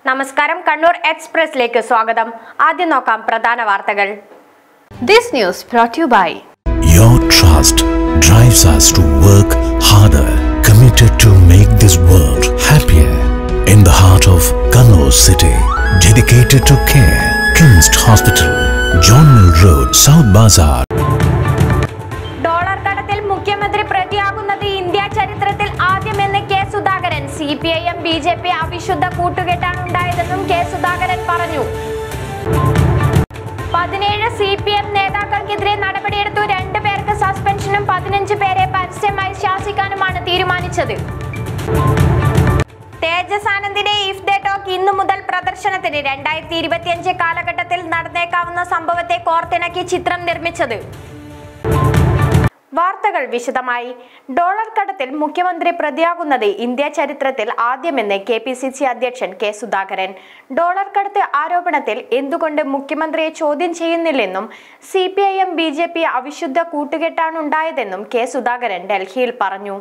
നമസ്കാരം കണ്ണൂർ എക്സ്പ്രസിലേക്ക് സ്വാഗതം ആദ്യം നോക്കാം പ്രധാന വാർത്തകൾ This news brought to you by Your trust drives us to work harder, committed to make this world happier. In the heart of Kannur city, dedicated to care, King's Hospital, John Mill Road, South Bazaar. Dollar കടത്തിൽ മുഖ്യമന്ത്രി പ്രതിയാകുന്നത് India ചരിത്രത്തിൽ ആദ്യമെന്ന് K Sudhakaran C P I M B J P അവിശുദ്ധ കൂട്ടുകെട്ടാണ് ഉണ്ടായതെന്നും K Sudhakaran പറഞ്ഞു പതിനേഴ് സി പി എം നേതാക്കൾക്കെതിരെ നടപടിയെടുത്തു രണ്ടു പേർക്ക് സസ്പെൻഷനും പതിനഞ്ച് പേരെ പരസ്യമായി ശാസിക്കാനുമാണ് തീരുമാനിച്ചത് തേജസ് ആനന്ദിന്റെ ഇഫ് ദ ടോക്ക് ഇന്നു മുതൽ പ്രദർശനത്തിന് രണ്ടായിരത്തി ഇരുപത്തിയഞ്ച് കാലഘട്ടത്തിൽ നടന്നേക്കാവുന്ന സംഭവത്തെ കോർത്തിണക്കി ചിത്രം നിർമ്മിച്ചത് വാർത്തകൾ വിശദമായി ഡോളർ കടത്തിൽ മുഖ്യമന്ത്രി പ്രതിയാകുന്നത് ഇന്ത്യ ചരിത്രത്തിൽ ആദ്യമെന്ന് കെ പി സി സി അധ്യക്ഷൻ കെ സുധാകരൻ ഡോളർ കടത്ത് ആരോപണത്തിൽ എന്തുകൊണ്ട് മുഖ്യമന്ത്രിയെ ചോദ്യം ചെയ്യുന്നില്ലെന്നും C P I M B J P അവിശുദ്ധ കൂട്ടുകെട്ടാണ് ഉണ്ടായതെന്നും കെ സുധാകരൻ ഡൽഹിയിൽ പറഞ്ഞു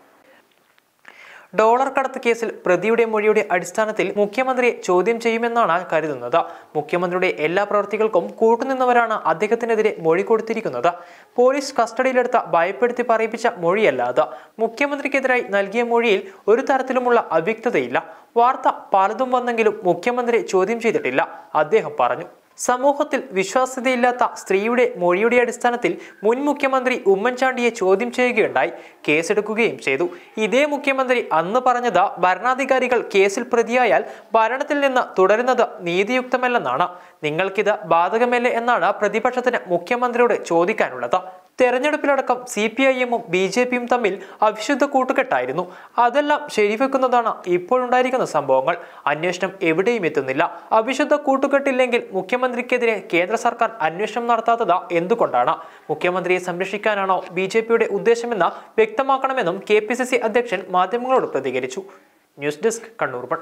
ഡോളർ കടത്ത് കേസിൽ പ്രതിയുടെ മൊഴിയുടെ അടിസ്ഥാനത്തിൽ മുഖ്യമന്ത്രിയെ ചോദ്യം ചെയ്യുമെന്നാണ് കരുതുന്നത് മുഖ്യമന്ത്രിയുടെ എല്ലാ പ്രവൃത്തികൾക്കും കൂട്ടുനിന്നവരാണ് അദ്ദേഹത്തിനെതിരെ മൊഴി കൊടുത്തിരിക്കുന്നത് പോലീസ് കസ്റ്റഡിയിലെടുത്ത ഭയപ്പെടുത്തി പറയിപ്പിച്ച മൊഴിയല്ല അത് മുഖ്യമന്ത്രിക്കെതിരായി നൽകിയ മൊഴിയിൽ ഒരു തരത്തിലുമുള്ള അവ്യക്തതയില്ല വാർത്ത പലതും വന്നെങ്കിലും മുഖ്യമന്ത്രി ചോദ്യം ചെയ്തിട്ടില്ല അദ്ദേഹം പറഞ്ഞു സമൂഹത്തിൽ വിശ്വാസ്യതയില്ലാത്ത സ്ത്രീയുടെ മൊഴിയുടെ അടിസ്ഥാനത്തിൽ മുൻ മുഖ്യമന്ത്രി ഉമ്മൻചാണ്ടിയെ ചോദ്യം ചെയ്യുകയുണ്ടായി കേസെടുക്കുകയും ചെയ്തു ഇതേ മുഖ്യമന്ത്രി അന്ന് പറഞ്ഞത് ഭരണാധികാരികൾ കേസിൽ പ്രതിയായാൽ ഭരണത്തിൽ നിന്ന് തുടരുന്നത് നീതിയുക്തമല്ലെന്നാണ് നിങ്ങൾക്കിത് ബാധകമല്ലേ എന്നാണ് പ്രതിപക്ഷത്തിന് മുഖ്യമന്ത്രിയോട് ചോദിക്കാനുള്ളത് തെരഞ്ഞെടുപ്പിലടക്കം സി പി ഐ എമ്മും ബി ജെ പിയും തമ്മിൽ അവിശുദ്ധ കൂട്ടുകെട്ടായിരുന്നു അതെല്ലാം ശരിവെക്കുന്നതാണ് ഇപ്പോഴുണ്ടായിരിക്കുന്ന സംഭവങ്ങൾ അന്വേഷണം എവിടെയും എത്തുന്നില്ല അവിശുദ്ധ കൂട്ടുകെട്ടില്ലെങ്കിൽ മുഖ്യമന്ത്രിക്കെതിരെ കേന്ദ്ര സർക്കാർ അന്വേഷണം നടത്താത്തത് എന്തുകൊണ്ടാണ് മുഖ്യമന്ത്രിയെ സംരക്ഷിക്കാനാണോ ബി ജെ പിയുടെ ഉദ്ദേശമെന്ന് വ്യക്തമാക്കണമെന്നും കെ പി സി സി അധ്യക്ഷൻ മാധ്യമങ്ങളോട് പ്രതികരിച്ചു news desk Kannur one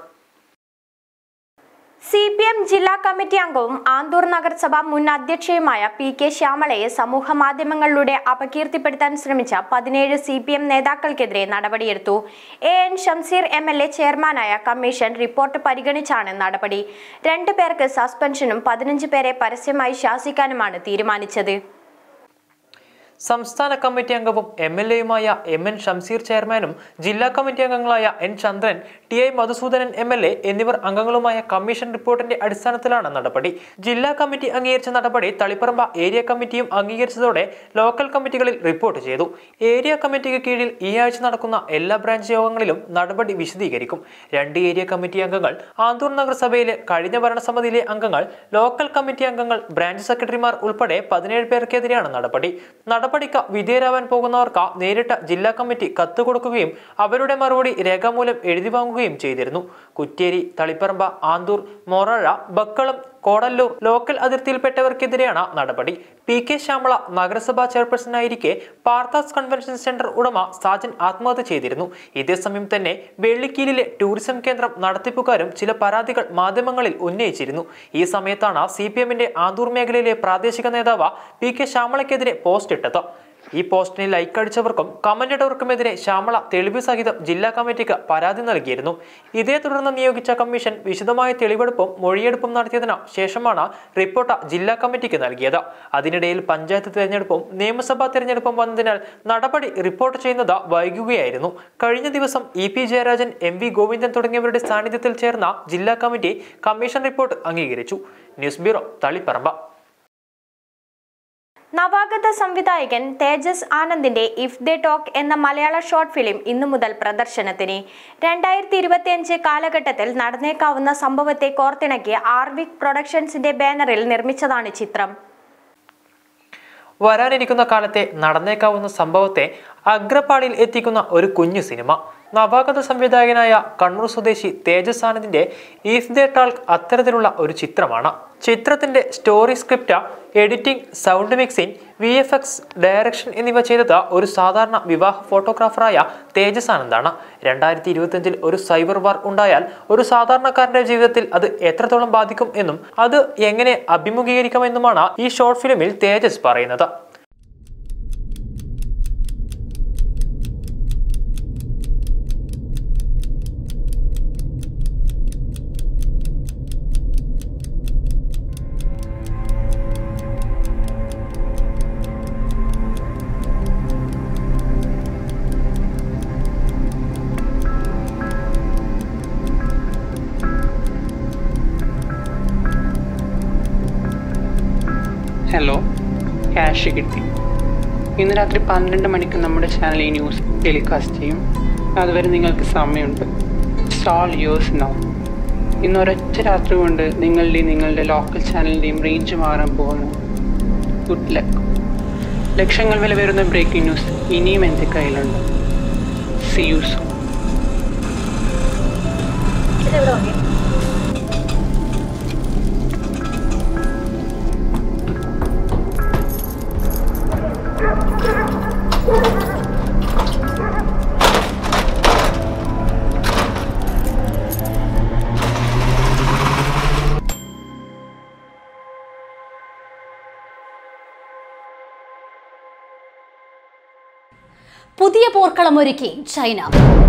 C P M ജില്ലാ കമ്മിറ്റി അംഗവും ആന്തൂർ നഗരസഭ മുൻ അധ്യക്ഷയുമായ പി കെ ശ്യാമളയെ സമൂഹ മാധ്യമങ്ങളിലൂടെ അപകീർത്തിപ്പെടുത്താൻ ശ്രമിച്ച പതിനേഴ് സി പി എം നേതാക്കൾക്കെതിരെ നടപടിയെടുത്തു A N Shamseer M L A ചെയർമാനായ കമ്മീഷൻ റിപ്പോർട്ട് പരിഗണിച്ചാണ് നടപടി രണ്ടു പേർക്ക് സസ്പെൻഷനും പതിനഞ്ച് പേരെ പരസ്യമായി ശാസിക്കാനുമാണ് തീരുമാനിച്ചത് സംസ്ഥാന കമ്മിറ്റി അംഗവും എം എൽ എയുമായ എം എൻ ഷംസീർ ചെയർമാനും ജില്ലാ കമ്മിറ്റി അംഗങ്ങളായ N Chandran T I Madhusoodanan M L A എന്നിവർ അംഗങ്ങളുമായ കമ്മീഷൻ റിപ്പോർട്ടിന്റെ അടിസ്ഥാനത്തിലാണ് നടപടി ജില്ലാ കമ്മിറ്റി അംഗീകരിച്ച നടപടി തളിപ്പറമ്പ ഏരിയ കമ്മിറ്റിയും അംഗീകരിച്ചതോടെ ലോക്കൽ കമ്മിറ്റികളിൽ റിപ്പോർട്ട് ചെയ്തു ഏരിയ കമ്മിറ്റിക്ക് കീഴിൽ ഈ ആഴ്ച നടക്കുന്ന എല്ലാ ബ്രാഞ്ച് യോഗങ്ങളിലും നടപടി വിശദീകരിക്കും രണ്ട് ഏരിയ കമ്മിറ്റി അംഗങ്ങൾ ആന്തൂർ നഗരസഭയിലെ കഴിഞ്ഞ ഭരണസമിതിയിലെ അംഗങ്ങൾ ലോക്കൽ കമ്മിറ്റി അംഗങ്ങൾ ബ്രാഞ്ച് സെക്രട്ടറിമാർ ഉൾപ്പെടെ പതിനേഴ് പേർക്കെതിരെയാണ് നടപടി നടപടിക്ക് വിധേയരാവാൻ പോകുന്നവർക്ക് നേരിട്ട് ജില്ലാ കമ്മിറ്റി കത്ത് കൊടുക്കുകയും അവരുടെ മറുപടി രേഖാമൂലം എഴുതി വാങ്ങുകയും ചെയ്തിരുന്നു കുറ്റേരി തളിപ്പറമ്പ ആന്തൂർ മൊറഴ ബക്കളം കോടല്ലൂർ ലോക്കൽ അതിർത്തിയിൽപ്പെട്ടവർക്കെതിരെയാണ് നടപടി പി കെ ശ്യാമള നഗരസഭാ ചെയർപേഴ്സണായിരിക്കെ പാർത്താസ് കൺവെൻഷൻ സെന്റർ ഉടമ സാജൻ ആത്മഹത്യ ചെയ്തിരുന്നു ഇതേസമയം തന്നെ വെള്ളിക്കീലിലെ ടൂറിസം കേന്ദ്രം നടത്തിപ്പുകാരും ചില പരാതികൾ മാധ്യമങ്ങളിൽ ഉന്നയിച്ചിരുന്നു ഈ സമയത്താണ് സി പി എമ്മിന്റെ ആന്തൂർ മേഖലയിലെ പ്രാദേശിക നേതാവ് പി കെ ശ്യാമളയ്ക്കെതിരെ പോസ്റ്റ് ഇട്ടത് ഈ പോസ്റ്റിന് ലൈക്ക് അടിച്ചവർക്കും കമന്റ് ഇട്ടവർക്കുമെതിരെ ശ്യാമള തെളിവ് സഹിതം ജില്ലാ കമ്മിറ്റിക്ക് പരാതി നൽകിയിരുന്നു ഇതേ തുടർന്ന് നിയോഗിച്ച കമ്മീഷൻ വിശദമായ തെളിവെടുപ്പും മൊഴിയെടുപ്പും നടത്തിയതിന് ശേഷമാണ് റിപ്പോർട്ട് ജില്ലാ കമ്മിറ്റിക്ക് നൽകിയത് അതിനിടയിൽ പഞ്ചായത്ത് തെരഞ്ഞെടുപ്പും നിയമസഭാ തെരഞ്ഞെടുപ്പും വന്നതിനാൽ നടപടി റിപ്പോർട്ട് ചെയ്യുന്നത് വൈകുകയായിരുന്നു കഴിഞ്ഞ ദിവസം E P Jayarajan M V Govindan തുടങ്ങിയവരുടെ സാന്നിധ്യത്തിൽ ചേർന്ന ജില്ലാ കമ്മിറ്റി കമ്മീഷൻ റിപ്പോർട്ട് അംഗീകരിച്ചു ന്യൂസ് ബ്യൂറോ തളിപ്പറമ്പ നവാഗത സംവിധായകൻ തേജസ് ആനന്ദിന്റെ ഇഫ് ദ ടോക്ക് എന്ന മലയാള ഷോർട്ട് ഫിലിം ഇന്നു മുതൽ പ്രദർശനത്തിന് രണ്ടായിരത്തി ഇരുപത്തിയഞ്ച് കാലഘട്ടത്തിൽ നടന്നേക്കാവുന്ന സംഭവത്തെ കോർത്തിണക്കി ആർവിക് പ്രൊഡക്ഷൻസിന്റെ ബാനറിൽ നിർമ്മിച്ചതാണ് ചിത്രം വരാനിരിക്കുന്ന കാലത്തെ നടന്നേക്കാവുന്ന സംഭവത്തെ അഗ്രപാടിയിൽ എത്തിക്കുന്ന ഒരു കുഞ്ഞു സിനിമ നവാഗത സംവിധായകനായ കണ്ണൂർ സ്വദേശി തേജസ് ആനന്ദിന്റെ ഈഫ് ദ ടാൾക്ക് അത്തരത്തിലുള്ള ഒരു ചിത്രമാണ് ചിത്രത്തിന്റെ story script editing sound mixing V F X direction എന്നിവ ചെയ്തത് ഒരു സാധാരണ വിവാഹ ഫോട്ടോഗ്രാഫറായ തേജസ് ആനന്ദാണ് രണ്ടായിരത്തി ഇരുപത്തിയഞ്ചിൽ ഒരു സൈബർ വാർ ഉണ്ടായാൽ ഒരു സാധാരണക്കാരന്റെ ജീവിതത്തിൽ അത് എത്രത്തോളം ബാധിക്കും എന്നും അത് എങ്ങനെ അഭിമുഖീകരിക്കുമെന്നുമാണ് ഈ ഷോർട്ട് ഫിലിമിൽ തേജസ് പറയുന്നത് ക്യാഷ് കിട്ടി ഇന്ന് രാത്രി പന്ത്രണ്ട് മണിക്ക് നമ്മുടെ ചാനൽ ഈ ന്യൂസ് ടെലികാസ്റ്റ് ചെയ്യും അതുവരെ നിങ്ങൾക്ക് സമയമുണ്ട് ഇറ്റ്സ് ഓൾ യേഴ്സ് നൗ ഇന്ന് ഒരൊറ്റ രാത്രി കൊണ്ട് നിങ്ങളുടെയും നിങ്ങളുടെ ലോക്കൽ ചാനലിൻ്റെയും റേഞ്ച് മാറാൻ പോകുന്നു ഗുഡ് ലക്ക് ലക്ഷങ്ങൾ വില വരുന്ന ബ്രേക്കിംഗ് ന്യൂസ് ഇനിയും എൻ്റെ കയ്യിലുണ്ട് സി യു സൂൺ പുതിയ പോർക്കളമൊരുക്കി ചൈന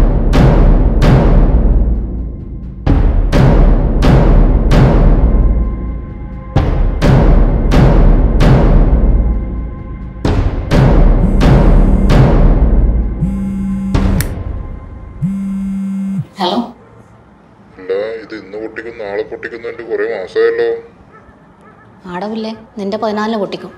ഹലോ അല്ല ഇത് ഇന്ന് പൊട്ടിക്കും നാളെ പൊട്ടിക്കുന്നതിന്റെ കുറെ മാസമായല്ലോ ആടവില്ലേ നിന്റെ പതിനാലിന് പൊട്ടിക്കും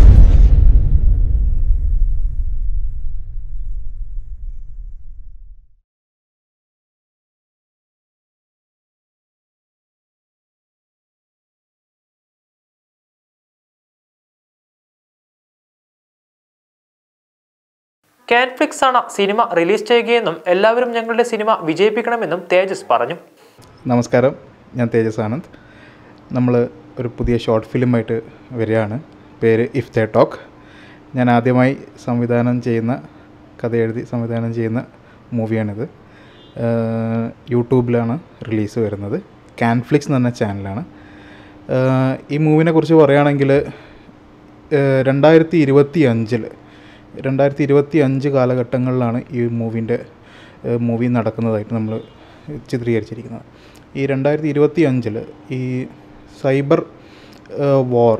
കാൻഫ്ലിക്സ് ആണ് സിനിമ റിലീസ് ചെയ്യുകയെന്നും എല്ലാവരും ഞങ്ങളുടെ സിനിമ വിജയിപ്പിക്കണമെന്നും തേജസ് പറഞ്ഞു നമസ്കാരം ഞാൻ തേജസ് ആനന്ദ് നമ്മൾ ഒരു പുതിയ ഷോർട്ട് ഫിലിമായിട്ട് വരികയാണ് പേര് ഇഫ് ദ ടോക്ക് ഞാൻ ആദ്യമായി സംവിധാനം ചെയ്യുന്ന കഥ എഴുതി സംവിധാനം ചെയ്യുന്ന മൂവിയാണിത് ആഹ് യൂട്യൂബിലാണ് റിലീസ് വരുന്നത് കാൻഫ്ലിക്സ് എന്ന് പറഞ്ഞ ചാനലാണ് ആഹ് ഈ മൂവിനെ കുറിച്ച് പറയുകയാണെങ്കിൽ രണ്ടായിരത്തി ഇരുപത്തി അഞ്ചിൽ രണ്ടായിരത്തി ഇരുപത്തി അഞ്ച് കാലഘട്ടങ്ങളിലാണ് ഈ മൂവിൻ്റെ മൂവി നടക്കുന്നതായിട്ട് നമ്മൾ ചിത്രീകരിച്ചിരിക്കുന്നത് ഈ രണ്ടായിരത്തി ഇരുപത്തി അഞ്ചിൽ ഈ സൈബർ വാർ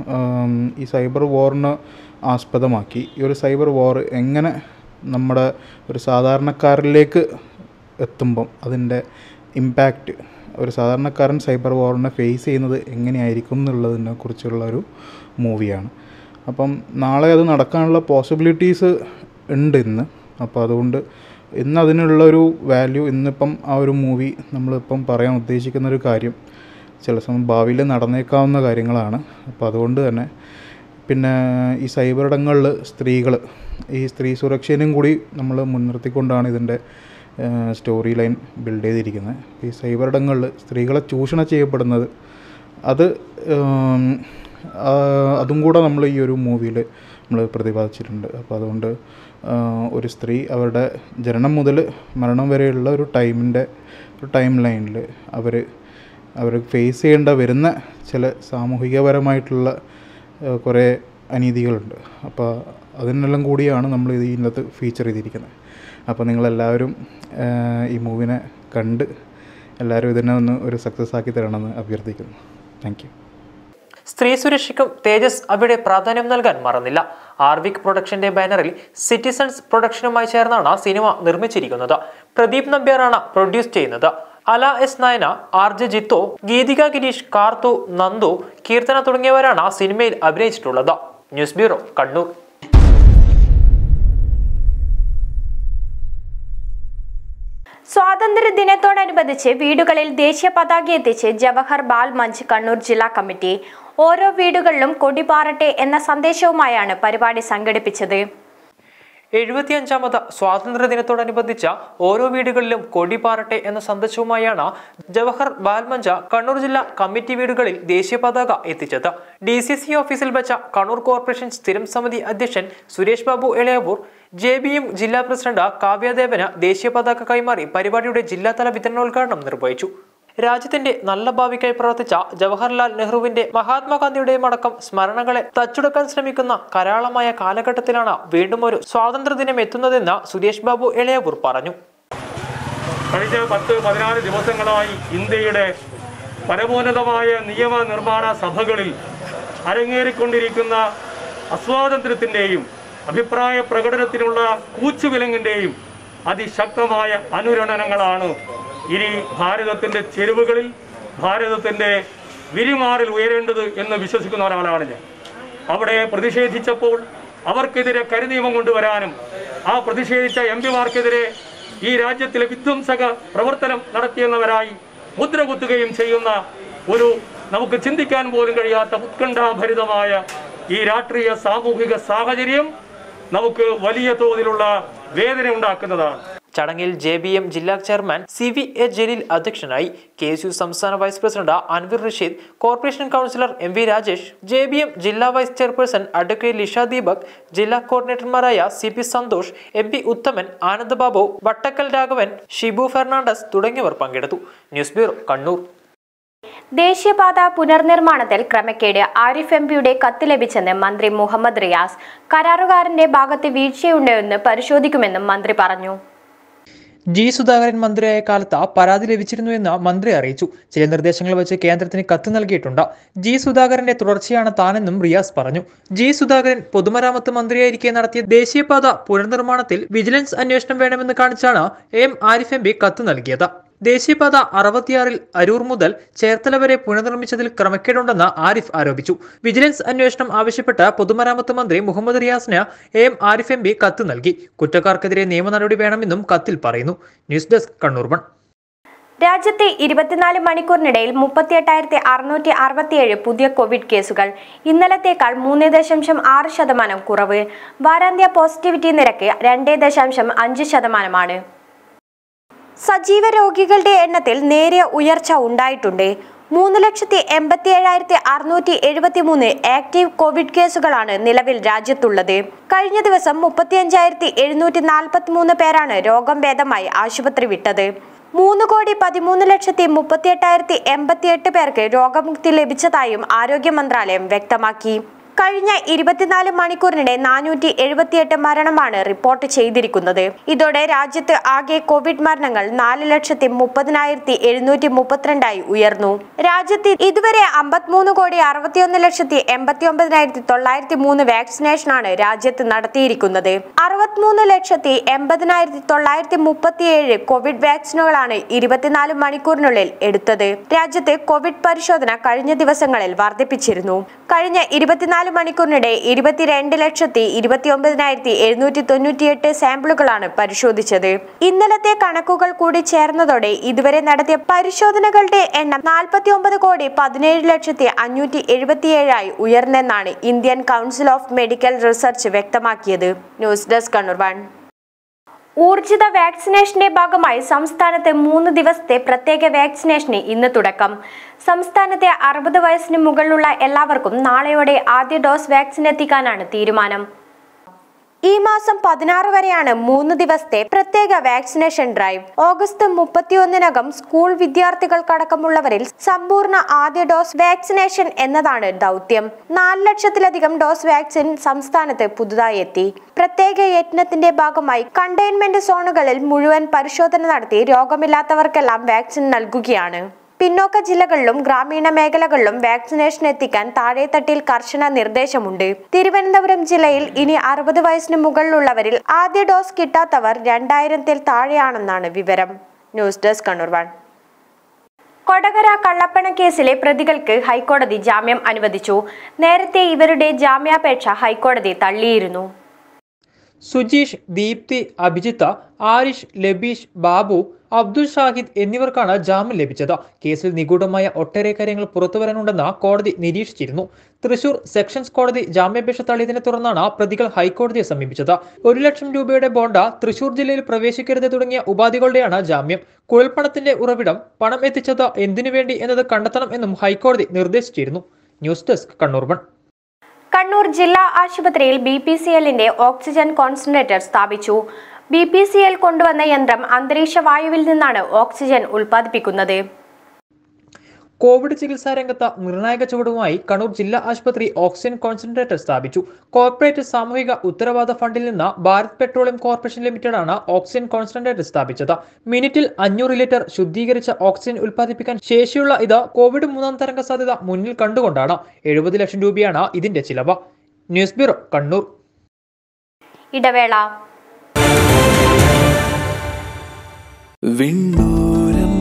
ഈ സൈബർ വാറിന് ആസ്പദമാക്കി ഈ ഒരു സൈബർ വാർ എങ്ങനെ നമ്മുടെ ഒരു സാധാരണക്കാരിലേക്ക് എത്തുമ്പം അതിൻ്റെ ഇമ്പാക്റ്റ് ഒരു സാധാരണക്കാരൻ സൈബർ വാറിനെ ഫേസ് ചെയ്യുന്നത് എങ്ങനെയായിരിക്കും എന്നുള്ളതിനെ കുറിച്ചുള്ള ഒരു മൂവിയാണ് അപ്പം നാളെ അത് നടക്കാനുള്ള പോസിബിലിറ്റീസ് ഉണ്ട് ഇന്ന് അപ്പോൾ അതുകൊണ്ട് ഇന്ന് അതിനുള്ള ഒരു വാല്യൂ ഇന്നിപ്പം ആ ഒരു മൂവി നമ്മളിപ്പം പറയാൻ ഉദ്ദേശിക്കുന്ന ഒരു കാര്യം ചില സമയം ഭാവിയിൽ നടന്നേക്കാവുന്ന കാര്യങ്ങളാണ് അപ്പോൾ അതുകൊണ്ട് തന്നെ പിന്നെ ഈ സൈബർ ഇടങ്ങളിൽ സ്ത്രീകൾ ഈ സ്ത്രീ സുരക്ഷേനും കൂടി നമ്മൾ മുൻനിർത്തിക്കൊണ്ടാണ് ഇതിൻ്റെ സ്റ്റോറി ലൈൻ ബിൽഡ് ചെയ്തിരിക്കുന്നത് ഈ സൈബർ ഇടങ്ങളിൽ സ്ത്രീകളെ ചൂഷണം ചെയ്യപ്പെടുന്നത് അത് ഉം, ആ, അതും കൂടെ നമ്മൾ ഈ ഒരു മൂവിയിൽ നമ്മൾ പ്രതിപാദിച്ചിട്ടുണ്ട് അപ്പോൾ അതുകൊണ്ട് ആ, ഒരു സ്ത്രീ അവരുടെ ജനനം മുതൽ മരണം വരെയുള്ള ഒരു ടൈമിൻ്റെ ഒരു ടൈം ലൈനിൽ അവർ അവർ ഫേസ് ചെയ്യേണ്ട വരുന്ന ചില സാമൂഹികപരമായിട്ടുള്ള ആ, കുറേ അനീതികളുണ്ട് അപ്പോൾ അതിനെല്ലാം കൂടിയാണ് നമ്മൾ ഇത് ഇതിനകത്ത് ഫീച്ചർ ചെയ്തിരിക്കുന്നത് അപ്പോൾ നിങ്ങളെല്ലാവരും ആ, ഈ മൂവിനെ കണ്ട് എല്ലാവരും ഇതിനെ ഒന്ന് ഒരു സക്സസ് ആക്കി തരണമെന്ന് അഭ്യർത്ഥിക്കുന്നു താങ്ക് യു സ്ത്രീ സുരക്ഷയ്ക്കും തേജസ് അവിടെ പ്രാധാന്യം നൽകാൻ മറന്നില്ല ആർവിക് പ്രൊഡക്ഷന്റെ ബാനറിൽ സിറ്റിസൺസ് പ്രൊഡക്ഷനുമായി ചേർന്നാണ് സിനിമ നിർമ്മിച്ചിരിക്കുന്നത് പ്രദീപ് നമ്പ്യാറാണ് പ്രൊഡ്യൂസ് ചെയ്യുന്നത് Ala S Nayana R J Jithu Geethika Girish Karthu Nandu Keerthana തുടങ്ങിയവരാണ് സിനിമയിൽ അഭിനയിച്ചിട്ടുള്ളത് ന്യൂസ് ബ്യൂറോ കണ്ണൂർ സ്വാതന്ത്ര്യ ദിനത്തോടനുബന്ധിച്ച് വീടുകളിൽ ദേശീയ പതാക എത്തിച്ച് ജവഹർ ബാൽ മഞ്ച് കണ്ണൂർ ജില്ലാ കമ്മിറ്റി ഓരോ വീടുകളിലും കൊടിപാറട്ടെ എന്ന സന്ദേശവുമായാണ് പരിപാടി സംഘടിപ്പിച്ചത് എഴുപത്തിയഞ്ചാമത് സ്വാതന്ത്ര്യ ദിനത്തോടനുബന്ധിച്ച ഓരോ വീടുകളിലും കൊടി പാറട്ടെ എന്ന സന്ദേശവുമായാണ് ജവഹർ ബാൽമഞ്ച കണ്ണൂർ ജില്ലാ കമ്മിറ്റി വീടുകളിൽ ദേശീയ പതാക എത്തിച്ചത് ഡി സി സി ഓഫീസിൽ വെച്ച കണ്ണൂർ കോർപ്പറേഷൻ സ്ഥിരം സമിതി അധ്യക്ഷൻ Suresh Babu Elayavoor J B M ജില്ലാ പ്രസിഡന്റ് കാവ്യദേവന് ദേശീയ പതാക കൈമാറി പരിപാടിയുടെ ജില്ലാതല വിതരണോദ്ഘാടനം നിർവഹിച്ചു രാജ്യത്തിന്റെ നല്ല ഭാവിക്കായി പ്രവർത്തിച്ച ജവഹർലാൽ നെഹ്റുവിന്റെ മഹാത്മാഗാന്ധിയുടെയും അടക്കം സ്മരണകളെ തച്ചുടക്കാൻ ശ്രമിക്കുന്ന കരാളമായ കാലഘട്ടത്തിലാണ് വീണ്ടും ഒരു സ്വാതന്ത്ര്യദിനം എത്തുന്നതെന്ന് സുരേഷ് ബാബു എളയാവൂർ പറഞ്ഞു കഴിഞ്ഞ പത്ത് പതിനാല് ദിവസങ്ങളായി ഇന്ത്യയുടെ പരമോന്നതമായ നിയമനിർമ്മാണ സഭകളിൽ അരങ്ങേറിക്കൊണ്ടിരിക്കുന്ന അസ്വാതന്ത്ര്യത്തിൻ്റെയും അഭിപ്രായ പ്രകടനത്തിനുള്ള കൂച്ചുവിലങ്ങിൻ്റെയും അതിശക്തമായ അനുരണനങ്ങളാണ് ഇനി ഭാരതത്തിൻ്റെ ചെരുവുകളിൽ ഭാരതത്തിൻ്റെ വിരിമാറിൽ ഉയരേണ്ടത് എന്ന് വിശ്വസിക്കുന്ന ഒരാളാണ് ഞാൻ അവിടെ പ്രതിഷേധിച്ചപ്പോൾ അവർക്കെതിരെ കരിനിയമം കൊണ്ടുവരാനും ആ പ്രതിഷേധിച്ച എം പിമാർക്കെതിരെ ഈ രാജ്യത്തിലെ വിധ്വംസക പ്രവർത്തനം നടത്തിയെന്നവരായി മുദ്ര കുത്തുകയും ചെയ്യുന്ന ഒരു നമുക്ക് ചിന്തിക്കാൻ പോലും കഴിയാത്ത ഉത്കണ്ഠാഭരിതമായ ഈ രാഷ്ട്രീയ സാമൂഹിക സാഹചര്യം നമുക്ക് വലിയ തോതിലുള്ള വേദന ഉണ്ടാക്കുന്നതാണ് ചടങ്ങിൽ ജെ ബി എം ജില്ലാ chairman C V A Jaleel അധ്യക്ഷനായി കെ എസ് യു സംസ്ഥാന vice president Anwar Rasheed corporation councillor M V Rajesh J B M ജില്ലാ vice chairperson advocate Lisha Deepak ജില്ലാ കോർഡിനേറ്റർമാരായ C P Santhosh M P Uthaman Anand Babu Vattakkal Raghavan Shibu Fernandez തുടങ്ങിയവർ പങ്കെടുത്തു ന്യൂസ് ബ്യൂറോ കണ്ണൂർ ദേശീയപാത പുനർനിർമ്മാണത്തിൽ ക്രമക്കേട് ആരിഫ് എം പിയുടെ കത്ത് ലഭിച്ചെന്ന് മന്ത്രി മുഹമ്മദ് റിയാസ് കരാറുകാരന്റെ ഭാഗത്ത് വീഴ്ചയുണ്ടെന്ന് പരിശോധിക്കുമെന്നും മന്ത്രി പറഞ്ഞു ജി സുധാകരൻ മന്ത്രിയായ കാലത്ത് പരാതി ലഭിച്ചിരുന്നു എന്ന് മന്ത്രി അറിയിച്ചു ചില നിർദ്ദേശങ്ങൾ വെച്ച് കേന്ദ്രത്തിന് കത്ത് നൽകിയിട്ടുണ്ട് ജി സുധാകരന്റെ തുടർച്ചയാണ് താനെന്നും റിയാസ് പറഞ്ഞു ജി സുധാകരൻ പൊതുമരാമത്ത് മന്ത്രിയായിരിക്കെ നടത്തിയ ദേശീയപാത പുനർനിർമ്മാണത്തിൽ വിജിലൻസ് അന്വേഷണം വേണമെന്ന് കാണിച്ചാണ് എം ആരിഫ് എം പി കത്ത് നൽകിയത് ദേശീയപാത അറുപത്തിയാറിൽ അരൂർ മുതൽ ചേർത്തല വരെ പുനർനിർമ്മിച്ചതിൽ ക്രമക്കേടുണ്ടെന്ന് ആരിഫ് ആരോപിച്ചു വിജിലൻസ് അന്വേഷണം ആവശ്യപ്പെട്ട് പൊതുമരാമത്ത് മന്ത്രി മുഹമ്മദ് റിയാസിന് എം ആരിഫ് എം പി കത്ത് നൽകി കുറ്റക്കാർക്കെതിരെ നിയമ നടപടി വേണമെന്നും കത്തിൽ പറയുന്നു ന്യൂസ് ഡെസ്ക് കണ്ണൂർ വൺ രാജ്യത്തെ ഇരുപത്തിനാല് മണിക്കൂറിനിടയിൽ മുപ്പത്തിയെട്ടായിരത്തി അറുന്നൂറ്റി അറുപത്തിയേഴ് പുതിയ കോവിഡ് കേസുകൾ ഇന്നലത്തേക്കാൾ മൂന്ന് ദശാംശം ആറ് ശതമാനം കുറവ് വാരാന്ത്യ പോസിറ്റിവിറ്റി നിരക്ക് രണ്ട് ദശാംശം അഞ്ച് ശതമാനമാണ് സജീവ രോഗികളുടെ എണ്ണത്തിൽ നേരിയ ഉയർച്ച ഉണ്ടായിട്ടുണ്ട് മൂന്ന് ലക്ഷത്തി എൺപത്തി ഏഴായിരത്തി അറുന്നൂറ്റി എഴുപത്തി മൂന്ന് ആക്റ്റീവ് കോവിഡ് കേസുകളാണ് നിലവിൽ രാജ്യത്തുള്ളത് കഴിഞ്ഞ ദിവസം മുപ്പത്തിയഞ്ചായിരത്തി എഴുന്നൂറ്റി നാൽപ്പത്തി മൂന്ന് പേരാണ് രോഗം ഭേദമായി ആശുപത്രി വിട്ടത് മൂന്ന് കോടി പതിമൂന്ന് ലക്ഷത്തി മുപ്പത്തി എട്ടായിരത്തി എൺപത്തി എട്ട് പേർക്ക് രോഗമുക്തി ലഭിച്ചതായും ആരോഗ്യ മന്ത്രാലയം വ്യക്തമാക്കി കഴിഞ്ഞ ഇരുപത്തിനാല് മണിക്കൂറിനിടെ നാനൂറ്റി എഴുപത്തിയെട്ട് മരണമാണ് റിപ്പോർട്ട് ചെയ്തിരിക്കുന്നത് ഇതോടെ രാജ്യത്ത് ആകെ കോവിഡ് മരണങ്ങൾ നാല് ലക്ഷത്തി മുപ്പതിനായിരത്തി എഴുന്നൂറ്റി മുപ്പത്തിരണ്ടായി ഉയർന്നു രാജ്യത്ത് ഇതുവരെ അമ്പത്തിമൂന്ന് കോടി അറുപത്തിയൊന്ന് ലക്ഷത്തി എൺപത്തി ഒമ്പതിനായിരത്തി തൊള്ളായിരത്തി മൂന്ന് വാക്സിനേഷനാണ് രാജ്യത്ത് നടത്തിയിരിക്കുന്നത് അറുപത്തിമൂന്ന് ലക്ഷത്തി എൺപതിനായിരത്തി തൊള്ളായിരത്തി മുപ്പത്തിയേഴ് കോവിഡ് വാക്സിനുകളാണ് ഇരുപത്തിനാല് മണിക്കൂറിനുള്ളിൽ എടുത്തത് രാജ്യത്ത് കോവിഡ് പരിശോധന കഴിഞ്ഞ ദിവസങ്ങളിൽ വർദ്ധിപ്പിച്ചിരുന്നു കഴിഞ്ഞ ഇരുപത്തിനാല് മണിക്കൂറിനിടെ ഇരുപത്തിരണ്ട് ലക്ഷത്തി ഇരുപത്തി ഒമ്പതിനായിരത്തി എഴുന്നൂറ്റി തൊണ്ണൂറ്റിയെട്ട് സാമ്പിളുകളാണ് പരിശോധിച്ചത് ഇന്നലത്തെ കണക്കുകൾ കൂടി ചേർന്നതോടെ ഇതുവരെ നടത്തിയ പരിശോധനകളുടെ എണ്ണം നാൽപ്പത്തി ഒമ്പത് കോടി പതിനേഴ് ലക്ഷത്തി അഞ്ഞൂറ്റി എഴുപത്തിയേഴായി ഉയർന്നെന്നാണ് Indian council of medical research വ്യക്തമാക്കിയത് ന്യൂസ് ഡെസ്ക് കണ്ണൂർ വൺ ഊർജിത വാക്സിനേഷന്റെ ഭാഗമായി സംസ്ഥാനത്ത് മൂന്ന് ദിവസത്തെ പ്രത്യേക വാക്സിനേഷന് ഇന്ന് തുടക്കം സംസ്ഥാനത്തെ അറുപത് വയസ്സിന് മുകളിലുള്ള എല്ലാവർക്കും നാളെയോടെ ആദ്യ ഡോസ് വാക്സിൻ എത്തിക്കാനാണ് തീരുമാനം ഈ മാസം പതിനാറ് വരെയാണ് മൂന്ന് ദിവസത്തെ പ്രത്യേക വാക്സിനേഷൻ ഡ്രൈവ് ഓഗസ്റ്റ് മുപ്പത്തിയൊന്നിനകം സ്കൂൾ വിദ്യാർത്ഥികൾക്കടക്കമുള്ളവരിൽ സമ്പൂർണ്ണ ആദ്യ ഡോസ് വാക്സിനേഷൻ എന്നതാണ് ദൗത്യം നാല് ലക്ഷത്തിലധികം ഡോസ് വാക്സിൻ സംസ്ഥാനത്ത് പുതുതായി എത്തി പ്രത്യേക യത്നത്തിന്റെ ഭാഗമായി കണ്ടെയ്ൻമെന്റ് സോണുകളിൽ മുഴുവൻ പരിശോധന നടത്തി രോഗമില്ലാത്തവർക്കെല്ലാം വാക്സിൻ നൽകുകയാണ് പിന്നോക്ക ജില്ലകളിലും ഗ്രാമീണ മേഖലകളിലും വാക്സിനേഷൻ എത്തിക്കാൻ താഴെത്തട്ടിൽ കർശന നിർദ്ദേശമുണ്ട് തിരുവനന്തപുരം ജില്ലയിൽ ഇനി അറുപത് വയസ്സിന് മുകളിലുള്ളവരിൽ ആദ്യ ഡോസ് കിട്ടാത്തവർ രണ്ടായിരത്തിൽ താഴെയാണെന്നാണ് വിവരം news desk Kannur one Kodakara കള്ളപ്പണ കേസിലെ പ്രതികൾക്ക് ഹൈക്കോടതി ജാമ്യം അനുവദിച്ചു നേരത്തെ ഇവരുടെ ജാമ്യാപേക്ഷ ഹൈക്കോടതി തള്ളിയിരുന്നു സുജീഷ് ദീപ്തി അഭിജിത്ത് ആരിഷ് ലബീഷ് ബാബു അബ്ദുൾ ഷാഹിദ് എന്നിവർക്കാണ് ജാമ്യം ലഭിച്ചത് കേസിൽ നിഗൂഢമായ ഒട്ടേറെ കാര്യങ്ങൾ പുറത്തുവരാനുണ്ടെന്ന് കോടതി നിരീക്ഷിച്ചിരുന്നു തൃശൂർ സെഷൻസ് കോടതി ജാമ്യാപേക്ഷ തള്ളിയതിനെ തുടർന്നാണ് പ്രതികൾ ഹൈക്കോടതിയെ സമീപിച്ചത് ഒരു ലക്ഷം രൂപയുടെ ബോണ്ട തൃശൂർ ജില്ലയിൽ പ്രവേശിക്കരുത് തുടങ്ങിയ ഉപാധികളുടെയാണ് ജാമ്യം കുഴൽപ്പണത്തിന്റെ ഉറവിടം പണം എത്തിച്ചത് എന്തിനു വേണ്ടി എന്നത് കണ്ടെത്തണം എന്നും ഹൈക്കോടതി നിർദ്ദേശിച്ചിരുന്നു news desk Kannur one Kannur ജില്ലാ ആശുപത്രിയിൽ ബി പി സി എല്ലിന്റെ ഓക്സിജൻ കോൺസെൻട്രേറ്റർ സ്ഥാപിച്ചു ബി പി സി എൽ കൊണ്ടുവന്ന യന്ത്രം അന്തരീക്ഷ വായുവിൽ നിന്നാണ് ഓക്സിജൻ ഉൽപ്പാദിപ്പിക്കുന്നത് കോവിഡ് ചികിത്സാ രംഗത്ത് നിർണായക ചുവടുമായി കണ്ണൂർ ജില്ലാ ആശുപത്രി ഓക്സിജൻ കോൺസെൻട്രേറ്റർ സ്ഥാപിച്ചു കോർപ്പറേറ്റ് സാമൂഹിക ഉത്തരവാദ ഫണ്ടിൽ നിന്ന് ഭാരത് പെട്രോളിയം കോർപ്പറേഷൻ ലിമിറ്റഡാണ് ഓക്സിജൻ കോൺസെൻട്രേറ്റർ സ്ഥാപിച്ചത് മിനിറ്റിൽ അഞ്ഞൂറ് ലിറ്റർ ശുദ്ധീകരിച്ച ഓക്സിജൻ ഉൽപ്പാദിപ്പിക്കാൻ ശേഷിയുള്ള ഇത് കോവിഡ് മൂന്നാം തരംഗ സാധ്യത മുന്നിൽ കണ്ടുകൊണ്ടാണ് എഴുപത് ലക്ഷം രൂപയാണ് ഇതിന്റെ ചിലവ് ന്യൂസ് ബ്യൂറോ കണ്ണൂർ ഇടവേള വിണ്ണൂരം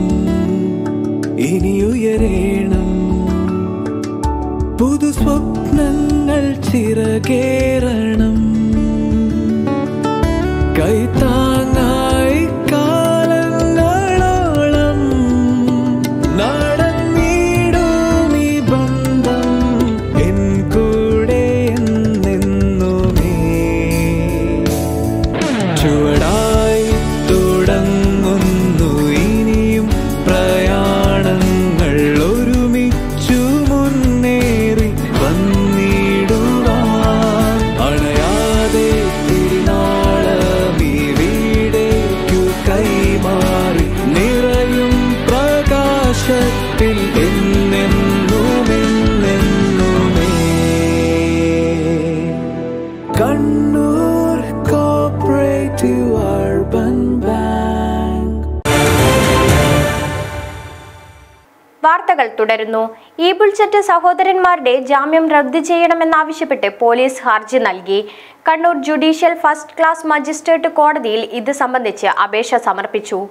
ഇനി ഉയരേണം പുതു സ്വപ്നങ്ങൾ ചി ചിറകേറണം കൈത്താങ്ങായി കാലങ്ങളോളം നടന്നിടും ഈ ബന്ധം എൻ കൂടെ എന്നെന്നുമേ ചുവടായി തുടങ്ങുന്നു ഇനിയും പ്രയാണങ്ങൾ ഒരുമിച്ചു മുന്നേറി വന്നിടുവാൻ അണയാതെ തിരുനാളമീ വീടേക്കു കൈമാറി നിറയും പ്രകാശത്തിൽ എന്നെന്നുമെന്നെന്നുമേ കണ്ണൂർ കോപ്പറേറ്റീവ് അർബൻ ബാങ്ക് വാർത്തകൾ തുടരുന്നു ഈ ബുൾച്ചറ്റ് സഹോദരന്മാരുടെ ജാമ്യം റദ്ദ് ചെയ്യണമെന്നാവശ്യപ്പെട്ട് പോലീസ് ഹർജി നൽകി Kannur judicial first class magistrate കോടതിയിൽ ഇത് സംബന്ധിച്ച് അപേക്ഷ സമർപ്പിച്ചു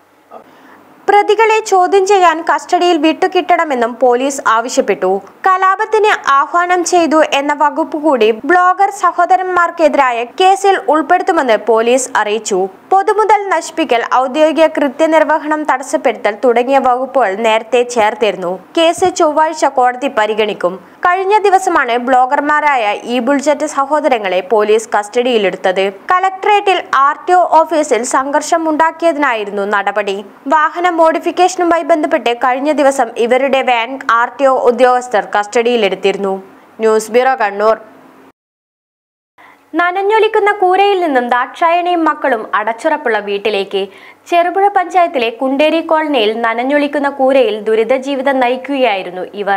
പ്രതികളെ ചോദ്യം ചെയ്യാൻ കസ്റ്റഡിയിൽ വിട്ടുകിട്ടണമെന്നും പോലീസ് ആവശ്യപ്പെട്ടു കലാപത്തിന് ആഹ്വാനം ചെയ്തു എന്ന വകുപ്പ് കൂടി ബ്ലോഗർ സഹോദരന്മാർക്കെതിരായ കേസിൽ ഉൾപ്പെടുത്തുമെന്ന് പോലീസ് അറിയിച്ചു പൊതുമുതൽ നശിപ്പിക്കൽ ഔദ്യോഗിക കൃത്യനിർവഹണം തടസ്സപ്പെടുത്തൽ തുടങ്ങിയ വകുപ്പുകൾ നേരത്തെ ചേർത്തിരുന്നു കേസ് ചൊവ്വാഴ്ച കോടതി പരിഗണിക്കും കഴിഞ്ഞ ദിവസമാണ് ബ്ലോഗർമാരായ ഈ ബുൾജറ്റ് സഹോദരങ്ങളെ പോലീസ് കസ്റ്റഡിയിലെടുത്തത് കലക്ട്രേറ്റിൽ ആർ ടി ഒ ഓഫീസിൽ സംഘർഷമുണ്ടാക്കിയതിനായിരുന്നു നടപടി വാഹന മോഡിഫിക്കേഷനുമായി ബന്ധപ്പെട്ട് കഴിഞ്ഞ ദിവസം ഇവരുടെ വാൻ ആർ ടി ഒ ഉദ്യോഗസ്ഥർ കസ്റ്റഡിയിലെടുത്തിരുന്നു ന്യൂസ് ബ്യൂറോ കണ്ണൂർ നനഞ്ഞൊലിക്കുന്ന കൂരയിൽ നിന്നും ദാക്ഷായണിയും മക്കളും അടച്ചുറപ്പുള്ള വീട്ടിലേക്ക് ചെറുപുഴ പഞ്ചായത്തിലെ കുണ്ടേരി കോളനിയിൽ നനഞ്ഞൊലിക്കുന്ന കൂരയിൽ ദുരിത ജീവിതം നയിക്കുകയായിരുന്നു ഇവർ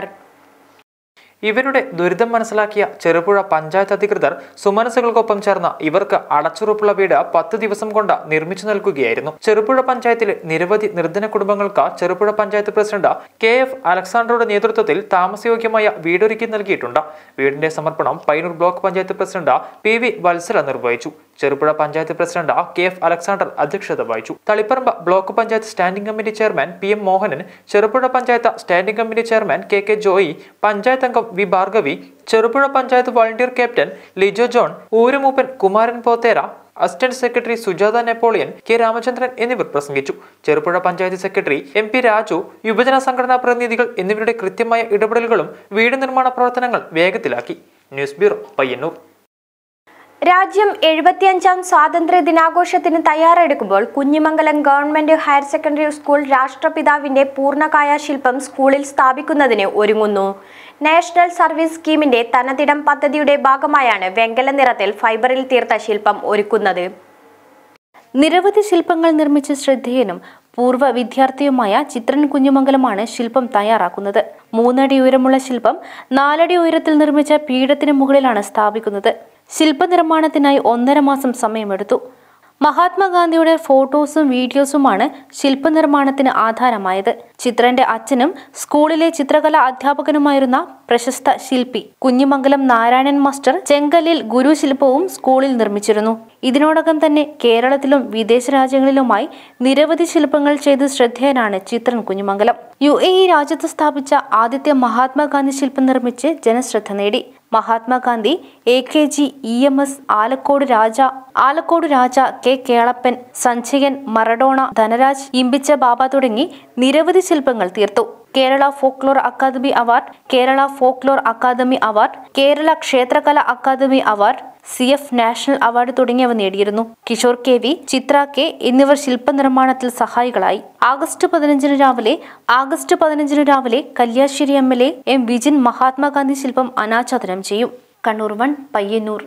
ഇവരുടെ ദുരിതം മനസ്സിലാക്കിയ ചെറുപുഴ പഞ്ചായത്ത് അധികൃതർ സുമനസുകൾക്കൊപ്പം ചേർന്ന് ഇവർക്ക് അടച്ചുറപ്പുള്ള വീട് പത്ത് ദിവസം കൊണ്ട് നിർമ്മിച്ചു നൽകുകയായിരുന്നു ചെറുപുഴ പഞ്ചായത്തിലെ നിരവധി നിർധന കുടുംബങ്ങൾക്ക് Cherupuzha panchayat president K F അലക്സാണ്ടറുടെ നേതൃത്വത്തിൽ താമസയോഗ്യമായ വീടൊരുക്കി നൽകിയിട്ടുണ്ട് വീടിന്റെ സമർപ്പണം Painoor block panchayat president P V Valsala നിർവഹിച്ചു Cherupuzha panchayat president K F Alexander അധ്യക്ഷത വഹിച്ചു Taliparamba block panchayat standing committee chairman P M Mohanan Cherupuzha panchayat standing committee chairman K K Joy panchayat അംഗം V Bhargavi Cherupuzha panchayat volunteer captain Lijo John ഊരുമൂപ്പൻ Kumaran Pothera assistant secretary Sujatha Napoleon K Ramachandran എന്നിവർ പ്രസംഗിച്ചു Cherupuzha panchayat secretary M P Raju യുവജന സംഘടനാ പ്രതിനിധികൾ എന്നിവരുടെ കൃത്യമായ ഇടപെടലുകളും വീട് നിർമ്മാണ പ്രവർത്തനങ്ങൾ വേഗത്തിലാക്കി ന്യൂസ് ബ്യൂറോ പയ്യന്നൂർ രാജ്യം എഴുപത്തിയഞ്ചാം സ്വാതന്ത്ര്യ ദിനാഘോഷത്തിന് തയ്യാറെടുക്കുമ്പോൾ Kunjimangalam government higher secondary school രാഷ്ട്രപിതാവിന്റെ പൂർണ്ണകായ ശില്പം സ്കൂളിൽ സ്ഥാപിക്കുന്നതിന് ഒരുങ്ങുന്നു നാഷണൽ സർവീസ് സ്കീമിന്റെ തനതിടം പദ്ധതിയുടെ ഭാഗമായാണ് വെങ്കല നിറത്തിൽ ഫൈബറിൽ തീർത്ത ശില്പം ഒരുക്കുന്നത് നിരവധി ശില്പങ്ങൾ നിർമ്മിച്ച് ശ്രദ്ധേയനും പൂർവ്വ വിദ്യാർത്ഥിയുമായ ചിത്രൻ കുഞ്ഞുമംഗലമാണ് ശില്പം തയ്യാറാക്കുന്നത് മൂന്നടി ഉയരമുള്ള ശില്പം നാലടി ഉയരത്തിൽ നിർമ്മിച്ച പീഠത്തിന് മുകളിലാണ് സ്ഥാപിക്കുന്നത് ശില്പനിർമ്മാണത്തിനായി ഒന്നര മാസം സമയമെടുത്തു മഹാത്മാഗാന്ധിയുടെ ഫോട്ടോസും വീഡിയോസുമാണ് ശില്പനിർമ്മാണത്തിന് ആധാരമായത് ചിത്രന്റെ അച്ഛനും സ്കൂളിലെ ചിത്രകലാ അധ്യാപകനുമായിരുന്ന പ്രശസ്ത ശില്പി കുഞ്ഞിമംഗലം നാരായണൻ മാസ്റ്റർ ചെങ്കല്ലിൽ ഗുരുശില്പവും സ്കൂളിൽ നിർമ്മിച്ചിരുന്നു ഇതിനോടകം തന്നെ കേരളത്തിലും വിദേശ രാജ്യങ്ങളിലുമായി നിരവധി ശില്പങ്ങൾ ചെയ്ത് ശ്രദ്ധേയനാണ് Chithran Kunjimangalam U A E രാജ്യത്ത് സ്ഥാപിച്ച ആദ്യത്തെ മഹാത്മാഗാന്ധി ശില്പം നിർമ്മിച്ച് ജനശ്രദ്ധ നേടി Mahatma Gandhi A K G E M S Alakode Raja Alakode Raja K Kelappan Sanjayan Maradona Dhanraj Imbichi Baba തുടങ്ങി നിരവധി ശില്പങ്ങൾ തീർത്തു Kerala folklore academy award Kerala folklore academy award Kerala ക്ഷേത്രകല academy award C F national award തുടങ്ങിയവ നേടിയിരുന്നു Kishore K V Chithra K എന്നിവർ ശില്പനിർമ്മാണത്തിൽ സഹായികളായി ആഗസ്റ്റ് പതിനഞ്ചിന് രാവിലെ ആഗസ്റ്റ് പതിനഞ്ചിന് രാവിലെ Kalliasseri M L A M Vijin Mahatma Gandhi ശില്പം അനാച്ഛാദനം ചെയ്യും Kannur one Payyanur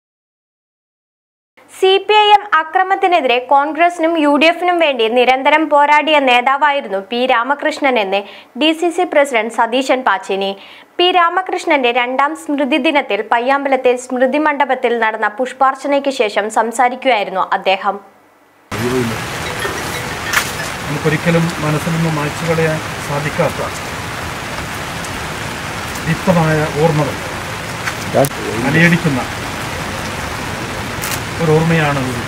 C P I M അക്രമത്തിനെതിരെ കോൺഗ്രസിനും യു ഡി എഫിനും വേണ്ടി നിരന്തരം പോരാടിയ നേതാവായിരുന്നു പി രാമകൃഷ്ണൻ എന്ന് D C C president Satheesan Pacheni P രാമകൃഷ്ണന്റെ രണ്ടാം സ്മൃതി ദിനത്തിൽ പയ്യാമ്പലത്തെ സ്മൃതി മണ്ഡപത്തിൽ നടന്ന പുഷ്പാർച്ചനയ്ക്ക് ശേഷം സംസാരിക്കുകയായിരുന്നു അദ്ദേഹം നമുക്കൊരിക്കലും മനസ്സിൽ നിന്ന് മായ്ച്ചു കളയാൻ സാധിക്കാത്ത ദീപ്തമായ ഓർമ്മകൾ അലയടിക്കുന്ന ഒരു ഓർമ്മയാണ് ഒരു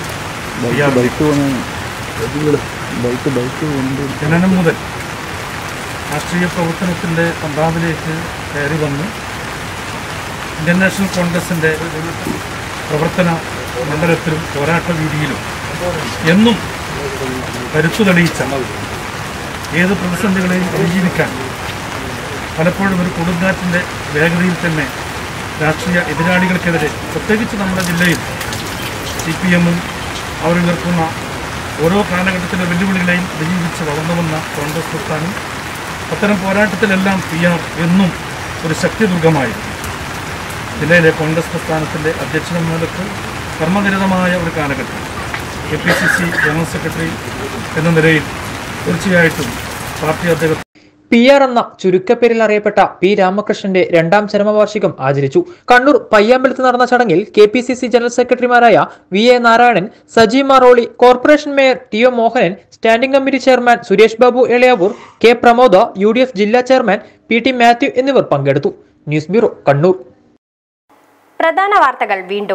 ജനനം മുതൽ രാഷ്ട്രീയ പ്രവർത്തനത്തിൻ്റെ പന്താവിലേക്ക് കയറി വന്ന് ഇന്ത്യൻ നാഷണൽ കോൺഗ്രസിൻ്റെ പ്രവർത്തന മണ്ഡലത്തിലും പോരാട്ട വീതിയിലും എന്നും കരുത്തു തെളിയിച്ച ഏത് പ്രതിസന്ധികളെയും അതിജീവിക്കാൻ പലപ്പോഴും ഒരു കൊടുങ്കാറ്റിൻ്റെ വേഗതയിൽ തന്നെ രാഷ്ട്രീയ എതിരാളികൾക്കെതിരെ പ്രത്യേകിച്ച് നമ്മുടെ ജില്ലയിൽ സി പി എമ്മും അവരുയർത്തുന്ന ഓരോ കാലഘട്ടത്തിലെ വെല്ലുവിളികളെയും അതിജീവിച്ച് വളർന്നു വന്ന കോൺഗ്രസ് പ്രസ്ഥാനം അത്തരം പോരാട്ടത്തിലെല്ലാം പി ആർ എന്നും ഒരു ശക്തിദുർഗമായിരുന്നു ജില്ലയിലെ കോൺഗ്രസ് പ്രസ്ഥാനത്തിൻ്റെ അധ്യക്ഷൻ നിലക്ക് കർമ്മനിരതമായ ഒരു കാലഘട്ടം K P C C general secretary എന്ന നിലയിൽ തീർച്ചയായിട്ടും പാർട്ടി അദ്ദേഹം പി ആർ എന്ന ചുരുക്കപ്പേരിൽ അറിയപ്പെട്ട പി രാമകൃഷ്ണന്റെ രണ്ടാം ചരമവാർഷികം ആചരിച്ചു കണ്ണൂർ പയ്യാമ്പലത്ത് നടന്ന ചടങ്ങിൽ K P C C general സെക്രട്ടറിമാരായ V A Narayanan Saji Maroli corporation mayor T O Mohanan standing committee chairman Suresh Babu Elayavoor K Pramod U D F ജില്ലാ ചെയർമാൻ പി ടി മാത്യു എന്നിവർ പങ്കെടുത്തു ന്യൂസ് ബ്യൂറോ കണ്ണൂർ പ്രധാന വാർത്തകൾ വീണ്ടും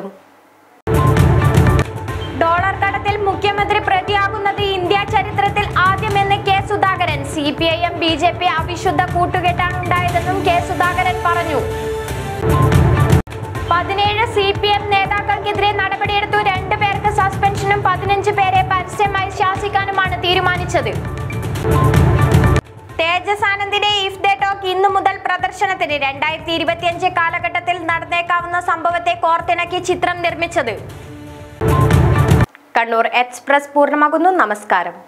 ഡോളർ കടത്തിൽ മുഖ്യമന്ത്രി പ്രതിയാകുന്നത് ഇന്ത്യ ചരിത്രത്തിൽ ആദ്യമെന്ന് K Sudhakaran C P I M B J P അവിശുദ്ധ കൂട്ടുകെട്ടാണ് ഉണ്ടായതെന്നും കെ സുധാകരൻ പറഞ്ഞു പതിനേഴ് സി പി എം നേതാക്കൾക്കെതിരെ നടപടിയെടുത്തു രണ്ടു പേർക്ക് സസ്പെൻഷനും പതിനഞ്ച് പേരെ പരസ്യമായി ശാസിക്കാനുമാണ് തീരുമാനിച്ചത് തേജസ് ആനന്ദിന്റെ ഇഫ് ദ ടോക്ക് ഇന്നു മുതൽ പ്രദർശനത്തിന് രണ്ടായിരത്തി ഇരുപത്തിയഞ്ച് കാലഘട്ടത്തിൽ നടന്നേക്കാവുന്ന സംഭവത്തെ കോർത്തിണക്കി ചിത്രം നിർമ്മിച്ചത് കണ്ണൂർ എക്സ്പ്രസ് പൂർണ്ണമാകുന്നു നമസ്കാരം